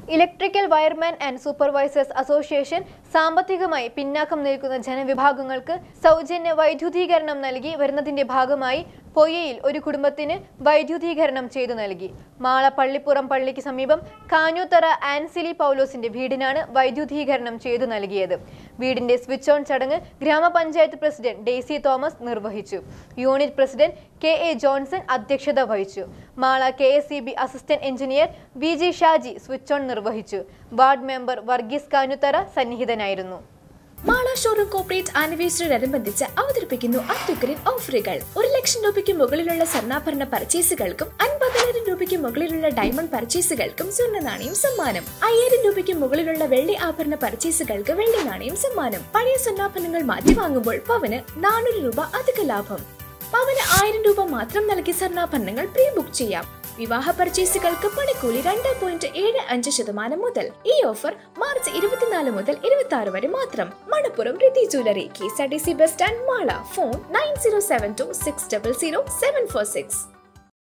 electrical wireman and supervisors association സാമ്പത്തികമായി പിന്നാക്കം നിൽക്കുന്ന ജനവിഭാഗങ്ങൾക്ക് സൗജന്യ വൈദ്യുതീകരണം നൽകി വരുന്നതിന്റെ ഭാഗമായി പൊയ്യയിൽ ഒരു കുടുംബത്തിന് വൈദ്യുതീകരണം ചെയ്തു നൽകി മാള പള്ളിപ്പുറം പള്ളിക്ക് സമീപം കാഞ്ഞൂത്തറ ആൻസിലി പൗലോസിന്റെ വീടിനാണ് വൈദ്യുതീകരണം ചെയ്തു നൽകിയത് വീടിന്റെ സ്വിച്ച് ഓൺ ചടങ്ങ് ഗ്രാമപഞ്ചായത്ത് പ്രസിഡന്റ് ഡെയ്സി തോമസ് നിർവഹിച്ചു unit president K A Johnson അധ്യക്ഷത വഹിച്ചു Mala K S E B assistant engineer V G Shaji switch on നിർവഹിച്ചു വാർഡ് മെമ്പർ വർഗീസ് കാഞ്ഞുത്തറ സന്നിഹിതനായിരുന്നു മാള ഷോറൂം കോർപ്പറേറ്റ് ആനിവേഴ്സറിയോടനുബന്ധിച്ച് അവതരിപ്പിക്കുന്നു അത്യുഗ്രൻ ഓഫറുകൾ ഒരു ലക്ഷം രൂപയ്ക്ക് മുകളിലുള്ള സ്വർണ്ണാഭരണ പർച്ചേസുകൾക്കും അൻപതിനായിരം രൂപയ്ക്ക് മുകളിലുള്ള ഡയമണ്ട് പർച്ചേസുകൾക്കും സ്വർണ്ണ നാണയം സമ്മാനം അയ്യായിരം രൂപയ്ക്ക് മുകളിലുള്ള വെള്ളി ആഭരണ പർച്ചേസുകൾക്ക് വെള്ളി നാണയം സമ്മാനം പഴയ സ്വർണ്ണാഭരണങ്ങൾ മാറ്റി വാങ്ങുമ്പോൾ പവന് നാനൂറ് രൂപ അധിക ലാഭം പവന് ആയിരം രൂപ മാത്രം നൽകി സ്വർണ്ണാഭരണങ്ങൾ പ്രീ ബുക്ക് ചെയ്യാം വിവാഹ പർച്ചേസുകൾക്ക് പണിക്കൂലി രണ്ട് പോയിന്റ് ഏഴ് അഞ്ച് ശതമാനം മുതൽ ഈ ഓഫർ മാർച്ച് ഇരുപത്തിനാല് മുതൽ ഇരുപത്തി ആറ് വരെ മാത്രം Manappuram Rithi jewellery K S R T C bus stand Mala phone nine zero seven two six double zero seven four six